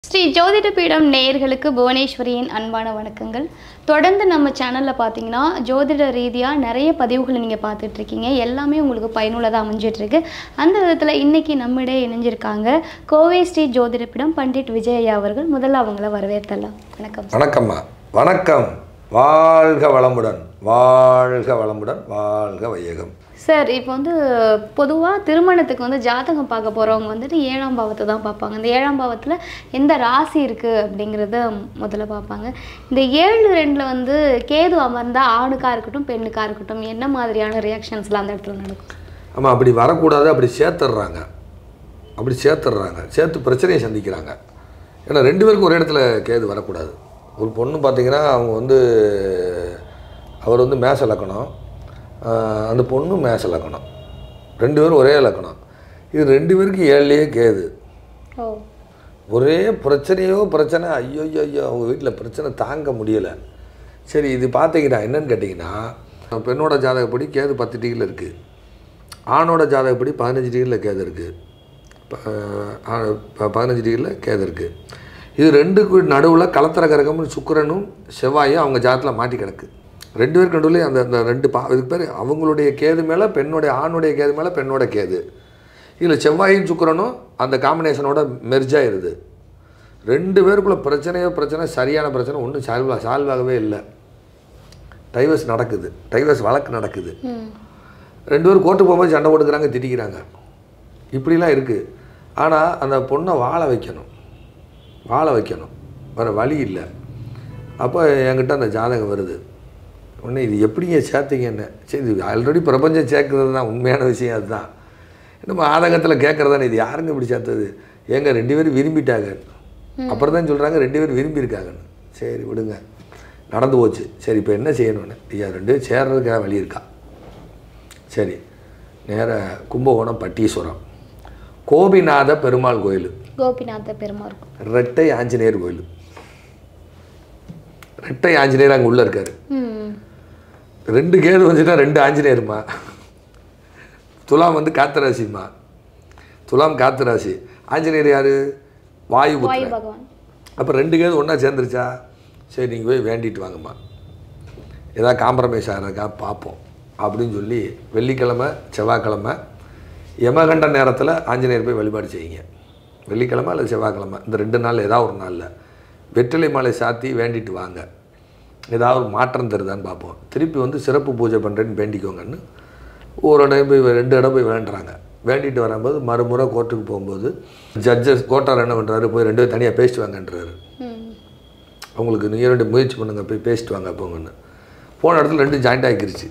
ஸ்ரீ ஜோதிட பீடம் நேயர்களுக்கு புவனேஸ்வரியின் அன்பான வணக்கங்கள் தொடர்ந்து நம்ம சேனலில் பார்த்தீங்கன்னா ஜோதிட ரீதியாக நிறைய பதிவுகளை நீங்கள் பார்த்துட்டு இருக்கீங்க எல்லாமே உங்களுக்கு பயனுள்ளதாக அமைஞ்சிட்டு இருக்கு அந்த விதத்தில் இன்னைக்கு நம்மிடையே இணைஞ்சிருக்காங்க கோவை ஸ்ரீ ஜோதிட பீடம் பண்டிட் விஜய் ஐயா அவர்கள் முதல்ல அவங்கள வரவேற்றலாம் வணக்கம் வணக்கம்மா வணக்கம் வாழ்க வளமுடன் வாழ்க வளமுடன் வாழ்க வையகம் சார் இப்போ வந்து பொதுவாக திருமணத்துக்கு வந்து ஜாதகம் பார்க்க போகிறவங்க வந்துட்டு ஏழாம் பாவத்தை தான் பார்ப்பாங்க இந்த ஏழாம் பாவத்தில் எந்த ராசி இருக்குது அப்படிங்கிறத முதல்ல பார்ப்பாங்க இந்த ஏழு ரெண்டில் வந்து கேது அமர்ந்தா ஆணுக்காக இருக்கட்டும் பெண்ணுக்காக இருக்கட்டும் என்ன மாதிரியான ரியாக்ஷன்ஸ்லாம் அந்த இடத்துல நடக்கும் ஆமாம் அப்படி வரக்கூடாது அப்படி சேர்த்துடுறாங்க அப்படி சேர்த்துடுறாங்க சேர்த்து பிரச்சனையை சந்திக்கிறாங்க ஏன்னா ரெண்டு பேருக்கும் ஒரே இடத்துல கேது வரக்கூடாது ஒரு பொண்ணு பார்த்தீங்கன்னா அவங்க வந்து அவர் வந்து மேச லக்கணம் ஆஹ் அந்த பொண்ணு மேச லக்கணம் ரெண்டு பேரும் ஒரே லக்கணம் இது ரெண்டு பேருக்கு ஏழுலேயே கேது ஓ ஒரே பிரச்சனையோ பிரச்சனை ஐயோ ஐயோ ஐயோ அவங்க வீட்டில் பிரச்சனை தாங்க முடியலை சரி இது பார்த்தீங்கன்னா என்னன்னு கேட்டிங்கன்னா பெண்ணோட ஜாதகப்படி கேது பத்து டிகிரியில் இருக்குது ஆணோட ஜாதகப்படி பதினஞ்சு டிகிரியில் கேது இருக்குது பதினஞ்சு டிகிரியில் கேது இருக்குது இது ரெண்டுக்கு நடுவில் கலத்தர கரகமும் சுக்கிரனும் செவ்வாயும் அவங்க ஜாதகத்தில் மாட்டி கிடக்கு ரெண்டு பேருக்கு நடுவில் அந்த அந்த ரெண்டு பா இதுக்கு பேர் அவங்களுடைய கேது மேலே பெண்ணுடைய ஆணுடைய கேது மேலே பெண்ணோட கேது இதில் செவ்வாயும் சுக்கிரனும் அந்த காம்பினேஷனோட மெர்ஜ் ஆயிருது ரெண்டு பேருக்குள்ள பிரச்சனையோ பிரச்சனை சரியான பிரச்சனை ஒன்றும் சால்வ் சால்வ் ஆகவே இல்லை டைவர்ஸ் நடக்குது டைவர்ஸ் வழக்கு நடக்குது ம் ரெண்டு பேரும் கோர்ட்டு போகும்போது சண்டை போட்டுக்கிறாங்க திட்டிக்கிறாங்க இப்படிலாம் இருக்குது ஆனால் அந்த பொண்ணை வாழ வைக்கணும் வாழ வைக்கணும் வேறு வழி இல்லை அப்போ என்கிட்ட அந்த ஜாதகம் வருது உடனே இது எப்படிங்க சேர்த்தீங்க என்ன சரி இது ஆல்ரெடி பிரபஞ்சம் சேர்க்கறது தான் உண்மையான விஷயம் அதுதான் நம்ம ஆதகத்தில் கேட்குறதானே இது யாருங்க இப்படி சேர்த்தது ஏங்க ரெண்டு பேரும் விரும்பிட்டாங்க அப்புறம் தான் சொல்கிறாங்க ரெண்டு பேரும் விரும்பியிருக்காங்கன்னு சரி விடுங்க நடந்து போச்சு சரி இப்போ என்ன செய்யணும்னு ஐயா ரெண்டு பேரும் சேர்றதுக்காக வழி இருக்கா சரி நேர கும்பகோணம் பட்டீஸ்வரம் கோபிநாத பெருமாள் கோயில் கோபிநாத பெருமா இருக்கும் ரெட்டை ஆஞ்சநேயர் கோயில் ரெட்டை ஆஞ்சநேயர் அங்கே உள்ளே இருக்கார் ம் ரெண்டு கேது வந்துட்டா ரெண்டு ஆஞ்சநேயருமா துலாம் வந்து காத்த ராசிம்மா துலாம் காத்த ராசி ஆஞ்சநேயர் யார் வாயு வாயு பகவான் அப்போ ரெண்டு கேது ஒன்றா சேர்ந்துருச்சா சரி நீங்கள் போய் வேண்டிட்டு வாங்கம்மா ஏதாவது காம்ப்ரமைஸ் ஆகிறக்கா பார்ப்போம் அப்படின்னு சொல்லி வெள்ளிக்கிழமை செவ்வாய்க்கிழமை யமகண்ட நேரத்தில் ஆஞ்சநேயர் போய் வழிபாடு செய்யுங்க வெள்ளிக்கிழமை அல்லது செவ்வாய்க்கிழமை இந்த ரெண்டு நாள் ஏதாவது ஒரு நாளில் வெற்றிலை மாலை சாத்தி வேண்டிட்டு வாங்க ஏதாவது ஒரு மாற்றம் தருதான்னு பார்ப்போம் திருப்பி வந்து சிறப்பு பூஜை பண்ணுறேன்னு வேண்டிக்கோங்கன்னு ஒரு இடம் போய் ரெண்டு இடம் போய் வேண்டுறாங்க வேண்டிட்டு வரும்போது மறுமுறை கோர்ட்டுக்கு போகும்போது ஜட்ஜஸ் கோட்டார் என்ன பண்ணுறாரு போய் ரெண்டு பேரும் தனியாக பேசிட்டு வாங்கன்றாரு ம் அவங்களுக்கு நீங்கள் ரெண்டு முயற்சி பண்ணுங்க போய் பேசிட்டு வாங்க போங்கன்னு போன இடத்துல ரெண்டும் ஜாயிண்ட் ஆகிக்கிருச்சு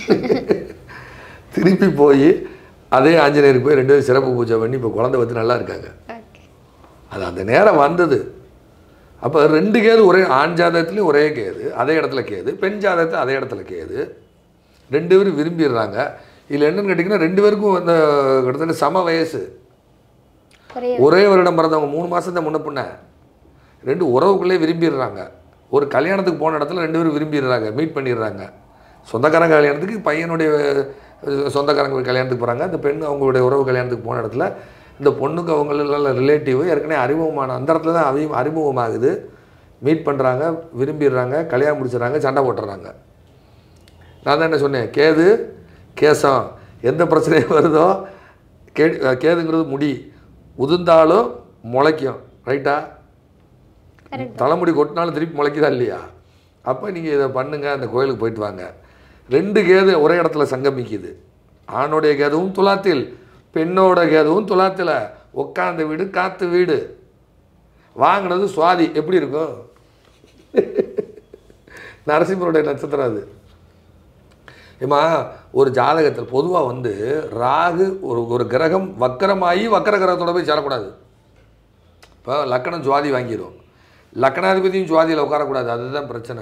திருப்பி போய் அதே ஆஞ்சநேயருக்கு போய் ரெண்டு பேரும் சிறப்பு பூஜை பண்ணி இப்போ குழந்தை வந்து நல்லா இருக்காங்க ஓகே அது அந்த நேரம் வந்தது அப்போ ரெண்டு கேது ஒரே ஆண் ஜாதகத்துலேயும் ஒரே கேது அதே இடத்துல கேது பெண் ஜாதகத்தில் அதே இடத்துல கேது ரெண்டு பேரும் விரும்பிடுறாங்க இதில் என்னன்னு கேட்டிங்கன்னா ரெண்டு பேருக்கும் அந்த கிட்டத்தட்ட சம வயசு ஒரே ஒரே வருடம் பிறந்தவங்க மூணு மாதம் தான் முன்ன பின்ன ரெண்டு உறவுக்குள்ளே விரும்பிடுறாங்க ஒரு கல்யாணத்துக்கு போன இடத்துல ரெண்டு பேரும் விரும்பிடுறாங்க மீட் பண்ணிடுறாங்க சொந்தக்காரங்க கல்யாணத்துக்கு பையனுடைய அஹ், சொந்தக்காரங்க கல்யாணத்துக்கு போகிறாங்க அந்த பெண் அவங்களுடைய உறவு கல்யாணத்துக்கு போன இடத்துல இந்த பொண்ணுக்கு அவங்கள ரிலேட்டிவ் ஏற்கனவே அறிமுகமான அந்த இடத்துல தான் அறி அறிமுகமாகுது மீட் பண்ணுறாங்க விரும்பிடுறாங்க கல்யாணம் முடிச்சிடுறாங்க சண்டை போட்டுறாங்க நான் தான் என்ன சொன்னேன் கேது கேசம் எந்த பிரச்சனையும் வருதோ கே கேதுங்கிறது முடி உதிர்ந்தாலும் முளைக்கும் ரைட்டா கரெக்ட் தலைமுடி கொட்டினாலும் திருப்பி முளைக்குதா இல்லையா அப்போ நீங்கள் இதை பண்ணுங்க அந்த கோயிலுக்கு போயிட்டு வாங்க ரெண்டு கேது ஒரே இடத்துல சங்கமிக்குது ஆணுடைய கேதுவும் துலாத்தில் பெண்ணோட கேதுவும் துலாத்தில் உட்காந்த வீடு காத்து வீடு வாங்கினது சுவாதி எப்படி இருக்கும் நரசிம்மருடைய நட்சத்திரம் அது ஏமா ஒரு ஜாதகத்தில் பொதுவாக வந்து ராகு ஒரு ஒரு கிரகம் வக்கரமாகி வக்கர கிரகத்தோட போய் சேரக்கூடாது இப்போ லக்கணம் சுவாதி வாங்கிடும் லக்கணாதிபதியும் சுவாதியில் உட்காரக்கூடாது அதுதான் பிரச்சனை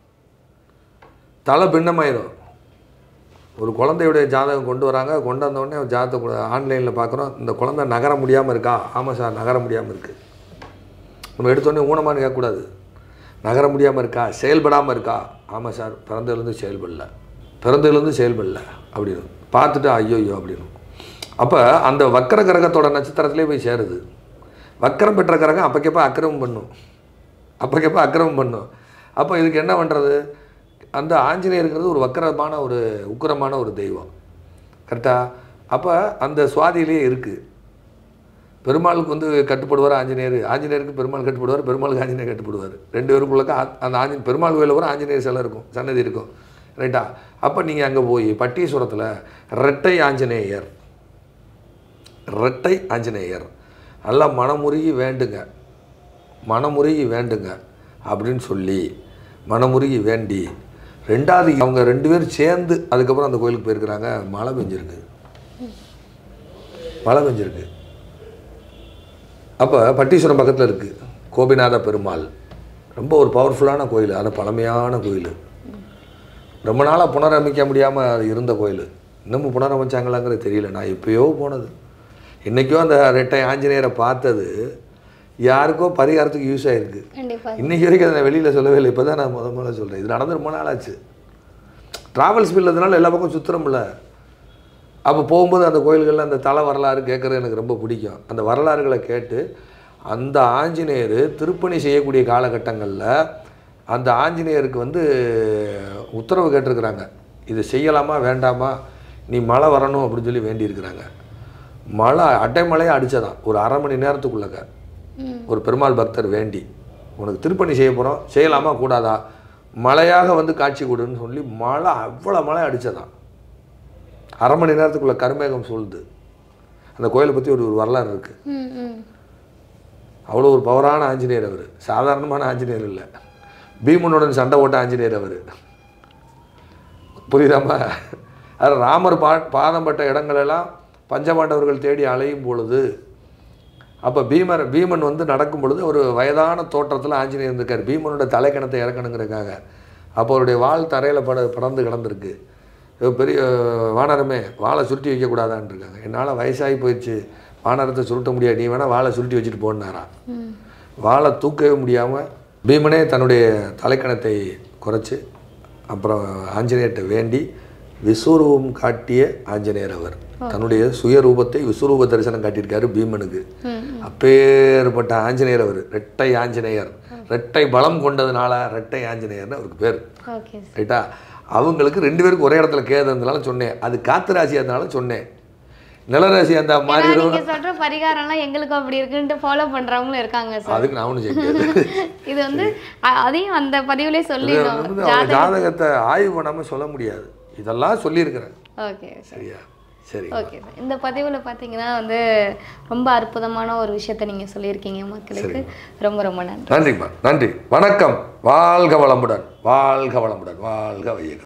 தலை பின்னமாயிரும் ஒரு குழந்தையுடைய ஜாதகம் கொண்டு வராங்க கொண்டு வந்த உடனே ஜாதகத்தை ஆன்லைனில் பார்க்குறோம் இந்த குழந்தை நகர முடியாமல் இருக்கா ஆமாம் சார் நகர முடியாமல் இருக்குது நம்ம எடுத்தோடனே ஊனமானு கேட்கக்கூடாது நகர முடியாமல் இருக்கா செயல்படாமல் இருக்கா ஆமாம் சார் பிறந்ததுலேருந்து செயல்படல பிறந்ததுலேருந்து செயல்படல அப்படின்னு பார்த்துட்டு ஐயோ ஐயோ அப்படின்னு அப்போ அந்த வக்கர கிரகத்தோட நட்சத்திரத்திலே போய் சேருது வக்கரம் பெற்ற கிரகம் அப்பக்கப்போ அக்கிரமம் பண்ணும் அப்பக்கப்போ அக்கிரமம் பண்ணும் அப்போ இதுக்கு என்ன பண்ணுறது அந்த ஆஞ்சநேயருங்கிறது ஒரு வக்கரமான ஒரு உக்கிரமான ஒரு தெய்வம் கரெக்டாக அப்போ அந்த சுவாதியிலே இருக்குது பெருமாளுக்கு வந்து கட்டுப்படுவார் ஆஞ்சநேயர் ஆஞ்சநேயருக்கு பெருமாள் கட்டுப்படுவார் பெருமாளுக்கு ஆஞ்சநேயர் கட்டுப்படுவார் ரெண்டு பேருக்குள்ளக்க ஆ- அந்த ஆஞ்சநேயர் பெருமாள் கோயிலில் கூட ஆஞ்சநேயர் சிலை இருக்கும் சன்னதி இருக்கும் ரைட்டா அப்போ நீங்கள் அங்கே போய் பட்டீஸ்வரத்தில் ரெட்டை ஆஞ்சநேயர் ரெட்டை ஆஞ்சநேயர் நல்லா மனமுருகி வேண்டுங்க மனமுருகி வேண்டுங்க அப்படின்னு சொல்லி மனமுருகி வேண்டி ரெண்டாவது அவங்க ரெண்டு பேரும் சேர்ந்து அதுக்கப்புறம் அந்த கோயிலுக்கு போயிருக்கிறாங்க மழை பெஞ்சிருக்கு மழை பெஞ்சிருக்கு அப்போ பட்டீஸ்வரம் பக்கத்தில் இருக்குது கோபிநாத பெருமாள் ரொம்ப ஒரு பவர்ஃபுல்லான கோயில் அது பழமையான கோயில் ரொம்ப நாளாக புனரமைக்க முடியாமல் அது இருந்த கோயில் இன்னமும் புனரமைச்சாங்களாங்கிறது தெரியல நான் எப்பயோ போனது இன்றைக்கோ அந்த ரெட்டை ஆஞ்சநேயரை பார்த்தது யாருக்கோ பரிகாரத்துக்கு யூஸ் ஆகிருக்கு கண்டிப்பா இன்னைக்கு வரைக்கும் அதை நான் வெளியில் சொல்லவே இல்லை இப்போ தான் நான் முத முதல்ல சொல்கிறேன் இது நடந்து ரொம்ப நாள் ஆச்சு ட்ராவல்ஸ் பில்லதுனால எல்லா பக்கம் சுற்றுறோம்ல அப்போ போகும்போது அந்த கோயில்களில் அந்த தல வரலாறு கேட்குறது எனக்கு ரொம்ப பிடிக்கும் அந்த வரலாறுகளை கேட்டு அந்த ஆஞ்சநேயர் திருப்பணி செய்யக்கூடிய காலகட்டங்களில் அந்த ஆஞ்சநேயருக்கு வந்து உத்தரவு கேட்டிருக்கிறாங்க இது செய்யலாமா வேண்டாமா நீ மழை வரணும் அப்படின்னு சொல்லி வேண்டியிருக்கிறாங்க மழை அட்டைமழையாக அடித்ததான் ஒரு அரை மணி நேரத்துக்குள்ளக்க ம் ஒரு பெருமாள் பக்தர் வேண்டி உனக்கு திருப்பணி செய்ய போகிறோம் செய்யலாமா கூடாதா மழையாக வந்து காட்சி கொடுன்னு சொல்லி மழை அவ்வளோ மழை அடித்ததான் அரை மணி நேரத்துக்குள்ள கருமேகம் சூழ்ந்து அந்த கோயிலை பற்றி ஒரு ஒரு வரலாறு இருக்குது ம் ம் அவ்வளோ ஒரு பவரான ஆஞ்சநேயர் அவர் சாதாரணமான ஆஞ்சநேயர் இல்லை பீமனுடன் சண்டை ஓட்ட ஆஞ்சநேயர் அவர் புரியுதாம்மா அது ராமர் பா பாதம் பட்ட இடங்களெல்லாம் பஞ்சபாண்டவர்கள் தேடி அலையும் பொழுது அப்போ பீமர் பீமன் வந்து நடக்கும் பொழுது ஒரு வயதான தோற்றத்தில் ஆஞ்சநேயர் இருந்திருக்கார் பீமனோட தலைக்கணத்தை இறக்கணுங்கிறதுக்காக அப்போ அவருடைய வால் தரையில் பட படர்ந்து கிடந்திருக்கு இவ பெரிய வானரமே வாழை சுருட்டி வைக்கக்கூடாதான்னு இருக்காங்க என்னால் வயசாகி போயிடுச்சு வானரத்தை சுருட்ட முடியாது நீ வேணால் வாழை சுருட்டி வச்சுட்டு போனாராம் ம் வாழை தூக்கவே முடியாமல் பீமனே தன்னுடைய தலைக்கணத்தை குறைச்சி அப்புறம் ஆஞ்சநேயர்கிட்ட வேண்டி விஸ்வரூபம் காட்டிய ஆஞ்சநேயர் அவர் தன்னுடைய சுயரூபத்தை விஸ்வரூப தரிசனம் காட்டியிருக்காரு பீமனுக்கு ம் அப்பேற்பட்ட ஆஞ்சநேயர் அவர் ரெட்டை ஆஞ்சநேயர் ரெட்டை பலம் கொண்டதுனால ரெட்டை ஆஞ்சநேயர்னு அவருக்கு பேர் ஓகே சார் ரைட்டா அவங்களுக்கு ரெண்டு பேருக்கு ஒரே இடத்துல கேது இருந்தனால சொன்னேன் அது காத்து ராசியாக இருந்தனால சொன்னேன் நிலராசி அந்த மாதிரி ஏன்னா நீங்க சொல்ற பரிகாரம்லாம் எங்களுக்கு அப்படி இருக்குன்ட்டு ஃபாலோ பண்றவங்களும் இருக்காங்க சார் அதுக்கு நான் ஒன்றும் செய்ய முடியாது இது வந்து அ- அதையும் அந்த பதிவுலயே இது சொல்லிடணும் வந்து அவங்க ஜாதகத்தை ஆய்வு பண்ணாமல் சொல்ல முடியாது இதெல்லாம் சொல்லியிருக்கிறேன் ஓகே சரியா சரி ஓகே சார் இந்த பதிவில் பார்த்தீங்கன்னா வந்து ரொம்ப அற்புதமான ஒரு விஷயத்த நீங்கள் சொல்லியிருக்கீங்க மக்களுக்கு ரொம்ப ரொம்ப நன்றி நன்றிம்மா நன்றி வணக்கம் வாழ்க வளமுடன் வாழ்க வளமுடன் வாழ்க வையகம்